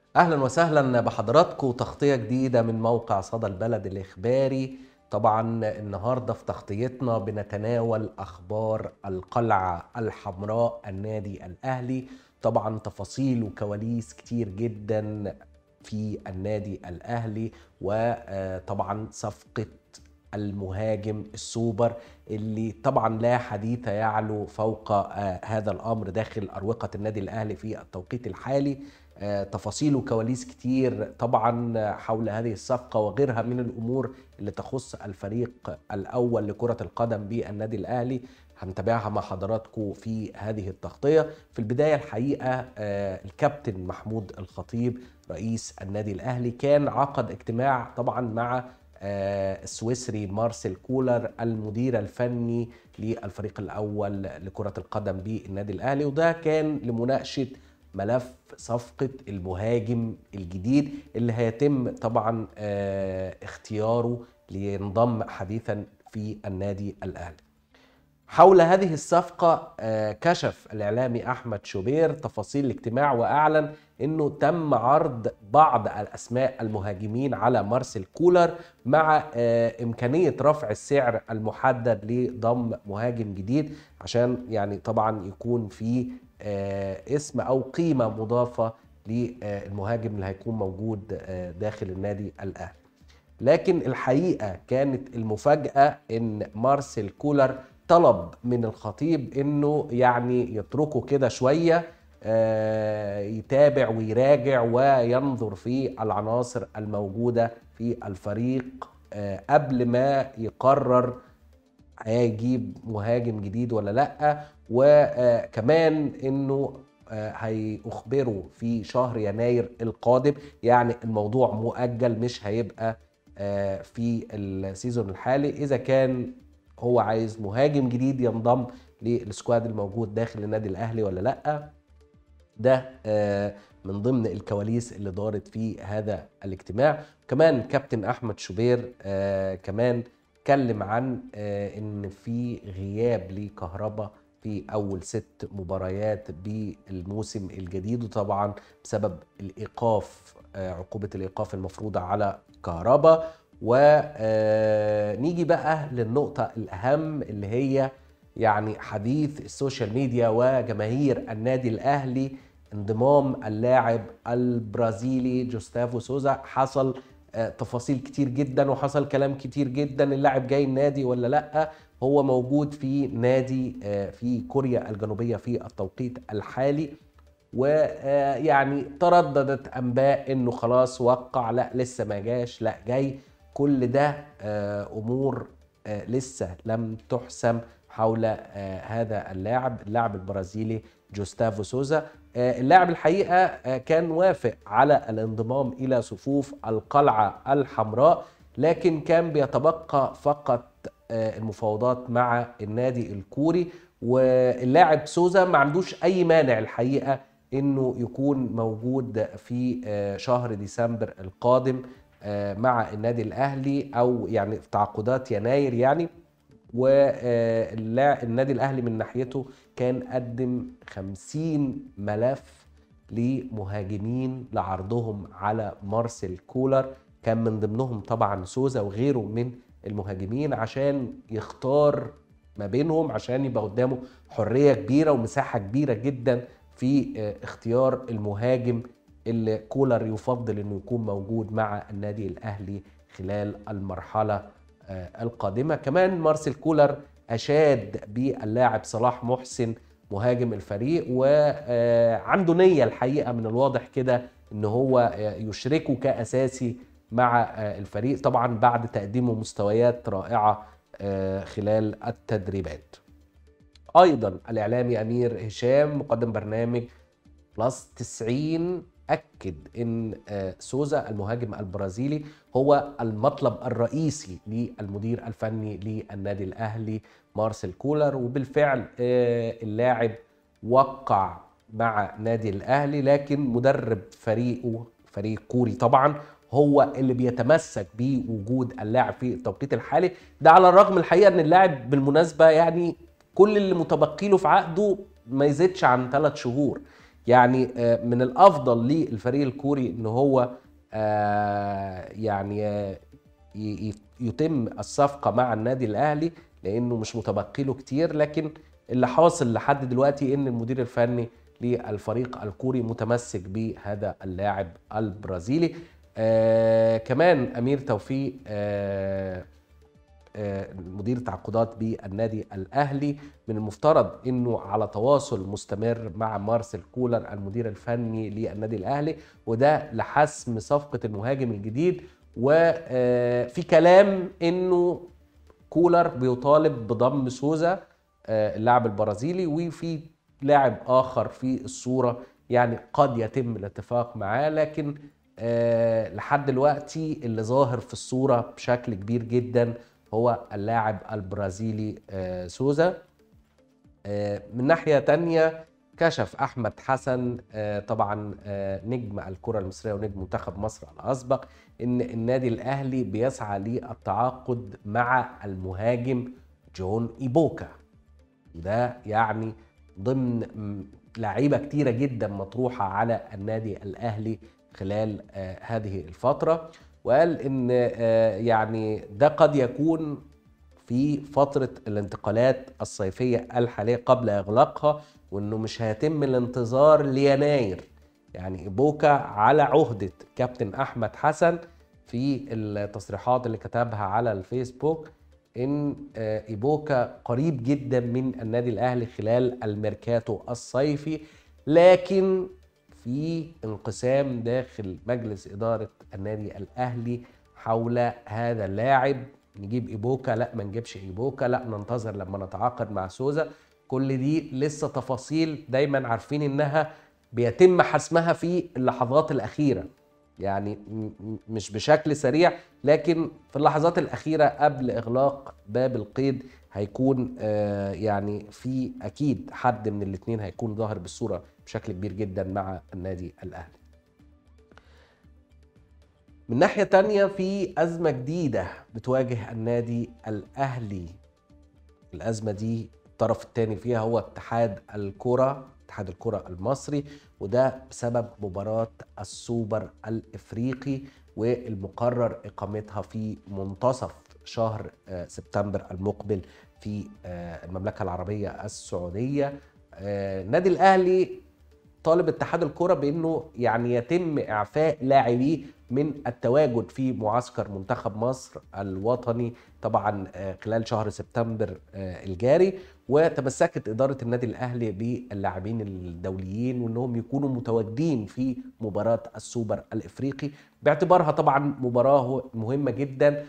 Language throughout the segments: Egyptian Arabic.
اهلا وسهلا بحضراتكم تغطيه جديده من موقع صدى البلد الاخباري طبعا النهارده في تغطيتنا بنتناول اخبار القلعه الحمراء النادي الاهلي طبعا تفاصيل وكواليس كتير جدا في النادي الاهلي وطبعا صفقه المهاجم السوبر اللي طبعا لا حديث يعلو فوق هذا الامر داخل اروقه النادي الاهلي في التوقيت الحالي تفاصيل وكواليس كتير طبعا حول هذه الصفقه وغيرها من الامور اللي تخص الفريق الاول لكره القدم بالنادي الاهلي هنتابعها مع حضراتكم في هذه التغطيه في البدايه الحقيقه الكابتن محمود الخطيب رئيس النادي الاهلي كان عقد اجتماع طبعا مع السويسري مارسيل كولر المدير الفني للفريق الاول لكره القدم بالنادي الاهلي وده كان لمناقشه ملف صفقة المهاجم الجديد اللي هيتم طبعا اختياره لينضم حديثا في النادي الأهلي حول هذه الصفقة كشف الإعلامي أحمد شوبير تفاصيل الاجتماع وأعلن أنه تم عرض بعض الأسماء المهاجمين على مارسيل كولر مع إمكانية رفع السعر المحدد لضم مهاجم جديد عشان يعني طبعا يكون في اسم او قيمه مضافه للمهاجم اللي هيكون موجود داخل النادي الاهلي لكن الحقيقه كانت المفاجاه ان مارسيل كولر طلب من الخطيب انه يعني يتركه كده شويه يتابع ويراجع وينظر في العناصر الموجوده في الفريق قبل ما يقرر هيجيب مهاجم جديد ولا لا وكمان انه هيخبره في شهر يناير القادم يعني الموضوع مؤجل مش هيبقى في السيزون الحالي اذا كان هو عايز مهاجم جديد ينضم للسكواد الموجود داخل النادي الاهلي ولا لا ده من ضمن الكواليس اللي دارت في هذا الاجتماع كمان كابتن احمد شوبير كمان اتكلم عن ان في غياب لكهربا في اول ست مباريات بالموسم الجديد وطبعا بسبب الايقاف عقوبه الايقاف المفروضه على كهربا ونيجي بقى للنقطه الاهم اللي هي يعني حديث السوشيال ميديا وجماهير النادي الاهلي انضمام اللاعب البرازيلي جوستافو سوزا حصل تفاصيل كتير جدا وحصل كلام كتير جدا اللاعب جاي النادي ولا لا هو موجود في نادي في كوريا الجنوبيه في التوقيت الحالي ويعني ترددت انباء انه خلاص وقع لا لسه ما جاش لا جاي كل ده امور لسه لم تحسم حول هذا اللاعب اللاعب البرازيلي جوستافو سوزا اللاعب الحقيقه كان وافق على الانضمام الى صفوف القلعه الحمراء لكن كان بيتبقى فقط المفاوضات مع النادي الكوري واللاعب سوزا ما عندوش اي مانع الحقيقه انه يكون موجود في شهر ديسمبر القادم مع النادي الاهلي او يعني في تعاقدات يناير يعني والنادي الاهلي من ناحيته كان قدم 50 ملف لمهاجمين لعرضهم على مارسيل كولر كان من ضمنهم طبعا سوزا وغيره من المهاجمين عشان يختار ما بينهم عشان يبقى قدامه حريه كبيره ومساحه كبيره جدا في اختيار المهاجم اللي كولر يفضل انه يكون موجود مع النادي الاهلي خلال المرحله القادمه كمان مارسيل كولر اشاد باللاعب صلاح محسن مهاجم الفريق وعنده نيه الحقيقه من الواضح كده ان هو يشركه كاساسي مع الفريق طبعا بعد تقديمه مستويات رائعه خلال التدريبات ايضا الاعلامي امير هشام مقدم برنامج بلس 90 اكد ان سوزا المهاجم البرازيلي هو المطلب الرئيسي للمدير الفني للنادي الاهلي مارسيل كولر وبالفعل اللاعب وقع مع نادي الاهلي لكن مدرب فريقه فريق كوري طبعا هو اللي بيتمسك بوجود اللاعب في التوقيت الحالي ده على الرغم الحقيقه ان اللاعب بالمناسبه يعني كل اللي متبقي له في عقده ما يزيدش عن ثلاث شهور يعني آه، من الافضل للفريق الكوري ان هو آه، يعني آه، ي- ي- يتم الصفقه مع النادي الاهلي لانه مش متبقي له كتير لكن اللي حاصل لحد دلوقتي ان المدير الفني للفريق الكوري متمسك بهذا اللاعب البرازيلي آه كمان امير توفيق آه آه، مدير التعاقدات بالنادي الاهلي من المفترض انه على تواصل مستمر مع مارسيل كولر المدير الفني للنادي الاهلي وده لحسم صفقه المهاجم الجديد وفي كلام انه كولر بيطالب بضم سوزا آه، اللاعب البرازيلي وفي لاعب اخر في الصوره يعني قد يتم الاتفاق معاه لكن آه، لحد دلوقتي اللي ظاهر في الصوره بشكل كبير جدا هو اللاعب البرازيلي آه، سوزا آه، من ناحية تانية كشف أحمد حسن آه، طبعا آه، نجم الكرة المصرية ونجم منتخب مصر الأسبق إن النادي الأهلي بيسعى للتعاقد مع المهاجم جون إيبوكا وده يعني ضمن م- لعيبة كتيرة جدا مطروحة على النادي الأهلي خلال آه، هذه الفترة وقال إن آه، يعني ده قد يكون في فترة الانتقالات الصيفية الحالية قبل إغلاقها وإنه مش هيتم الانتظار ليناير يعني إيبوكا على عهدة كابتن أحمد حسن في التصريحات اللي كتبها على الفيسبوك إن آه، إيبوكا قريب جدا من النادي الأهلي خلال الميركاتو الصيفي لكن في انقسام داخل مجلس إدارة النادي الأهلي حول هذا اللاعب نجيب ايبوكا لا ما نجيبش ايبوكا لا ننتظر لما نتعاقد مع سوزا كل دي لسه تفاصيل دايما عارفين انها بيتم حسمها في اللحظات الاخيره يعني م- م- مش بشكل سريع لكن في اللحظات الاخيره قبل اغلاق باب القيد هيكون آه، يعني في اكيد حد من الاثنين هيكون ظاهر بالصوره بشكل كبير جدا مع النادي الاهلي من ناحية تانية في أزمة جديدة بتواجه النادي الأهلي الأزمة دي الطرف الثاني فيها هو اتحاد الكرة اتحاد الكرة المصري وده بسبب مباراة السوبر الإفريقي والمقرر إقامتها في منتصف شهر آه، سبتمبر المقبل في آه، المملكة العربية السعودية آه، النادي الأهلي طالب اتحاد الكرة بانه يعني يتم اعفاء لاعبيه من التواجد في معسكر منتخب مصر الوطني طبعا آه، خلال شهر سبتمبر آه، الجاري وتمسكت اداره النادي الاهلي باللاعبين الدوليين وانهم يكونوا متواجدين في مباراه السوبر الافريقي باعتبارها طبعا مباراه مهمه جدا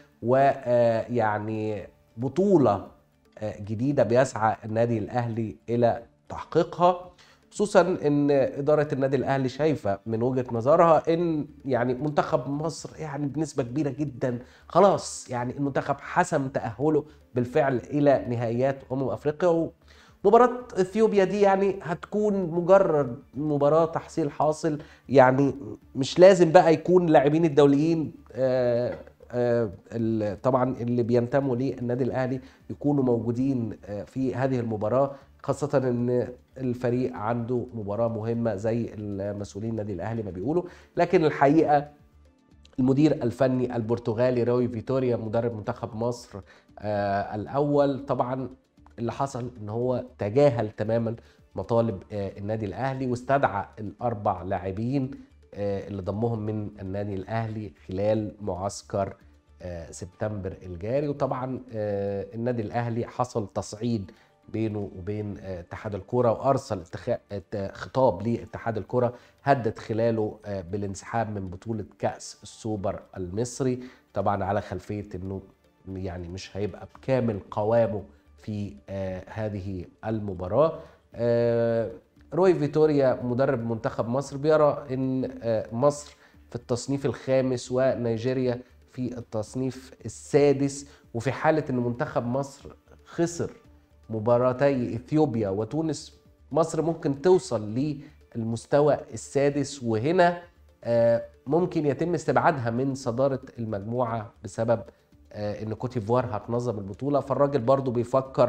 ويعني بطوله آه، جديده بيسعى النادي الاهلي الى تحقيقها خصوصا ان اداره النادي الاهلي شايفه من وجهه نظرها ان يعني منتخب مصر يعني بنسبه كبيره جدا خلاص يعني المنتخب حسم تاهله بالفعل الى نهائيات امم افريقيا مباراة اثيوبيا دي يعني هتكون مجرد مباراة تحصيل حاصل يعني مش لازم بقى يكون اللاعبين الدوليين آه، آه، ال- طبعا اللي بينتموا للنادي الاهلي يكونوا موجودين آه، في هذه المباراة خاصة ان الفريق عنده مباراة مهمة زي المسؤولين النادي الاهلي ما بيقولوا لكن الحقيقة المدير الفني البرتغالي روي فيتوريا مدرب منتخب مصر آه الاول طبعا اللي حصل ان هو تجاهل تماما مطالب آه النادي الاهلي واستدعى الاربع لاعبين آه اللي ضمهم من النادي الاهلي خلال معسكر آه سبتمبر الجاري وطبعا آه النادي الاهلي حصل تصعيد بينه وبين آه، اتحاد الكرة وارسل اتخا- ات- خطاب لاتحاد الكرة هدد خلاله آه، بالانسحاب من بطولة كأس السوبر المصري طبعا على خلفية انه يعني مش هيبقى بكامل قوامه في آه، هذه المباراة آه، روي فيتوريا مدرب منتخب مصر بيرى ان آه، مصر في التصنيف الخامس ونيجيريا في التصنيف السادس وفي حالة ان منتخب مصر خسر مباراتي اثيوبيا وتونس مصر ممكن توصل للمستوى السادس وهنا آه، ممكن يتم استبعادها من صدارة المجموعة بسبب آه، ان كوت ديفوار هتنظم البطولة فالراجل برضو بيفكر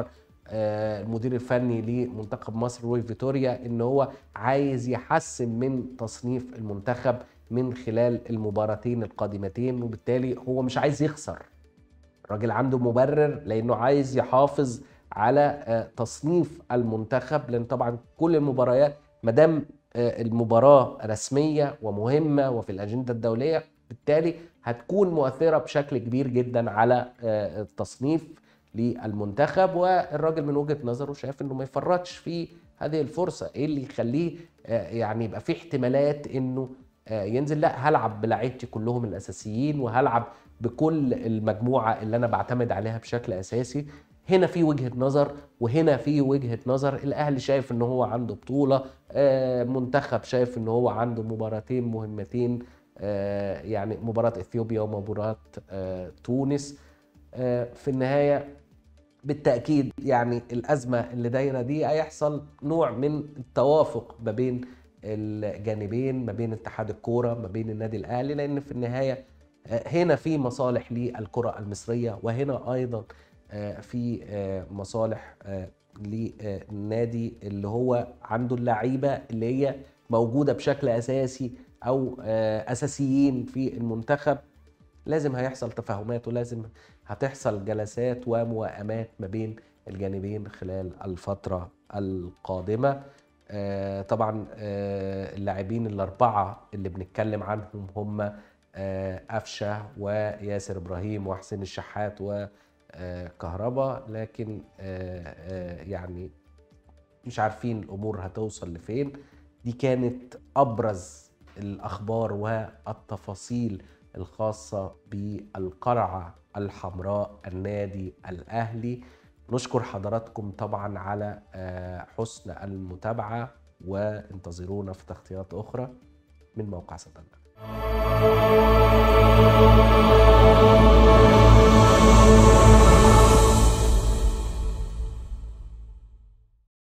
آه، المدير الفني لمنتخب مصر روي فيتوريا ان هو عايز يحسن من تصنيف المنتخب من خلال المباراتين القادمتين وبالتالي هو مش عايز يخسر الراجل عنده مبرر لانه عايز يحافظ على آه، تصنيف المنتخب لان طبعا كل المباريات ما دام آه، المباراه رسميه ومهمه وفي الاجنده الدوليه بالتالي هتكون مؤثره بشكل كبير جدا على آه، التصنيف للمنتخب والراجل من وجهه نظره شايف انه ما يفرطش في هذه الفرصه ايه اللي يخليه يعني يبقى في احتمالات انه ينزل لا هلعب بلاعيبتي كلهم الاساسيين وهلعب بكل المجموعه اللي انا بعتمد عليها بشكل اساسي هنا في وجهه نظر وهنا في وجهه نظر الاهلي شايف ان هو عنده بطوله آه، منتخب شايف ان هو عنده مباراتين مهمتين آه، يعني مباراه اثيوبيا ومباراه آه، تونس في النهايه بالتاكيد يعني الازمه اللي دايره دي هيحصل نوع من التوافق ما بين الجانبين ما بين اتحاد الكوره ما بين النادي الاهلي لان في النهايه هنا في مصالح للكره المصريه وهنا ايضا آه، في آه، مصالح آه، للنادي اللي هو عنده اللعيبه اللي هي موجوده بشكل اساسي او اساسيين في المنتخب لازم هيحصل تفاهمات ولازم هتحصل جلسات وموائمات ما بين الجانبين خلال الفتره القادمه طبعا اللاعبين الاربعه اللي بنتكلم عنهم هم قفشه وياسر ابراهيم وحسين الشحات و كهرباء لكن آه، آه، يعني مش عارفين الامور هتوصل لفين دي كانت ابرز الاخبار والتفاصيل الخاصه بالقرعه الحمراء النادي الاهلي نشكر حضراتكم طبعا على آه، حسن المتابعه وانتظرونا في تغطيات اخرى من موقع صدى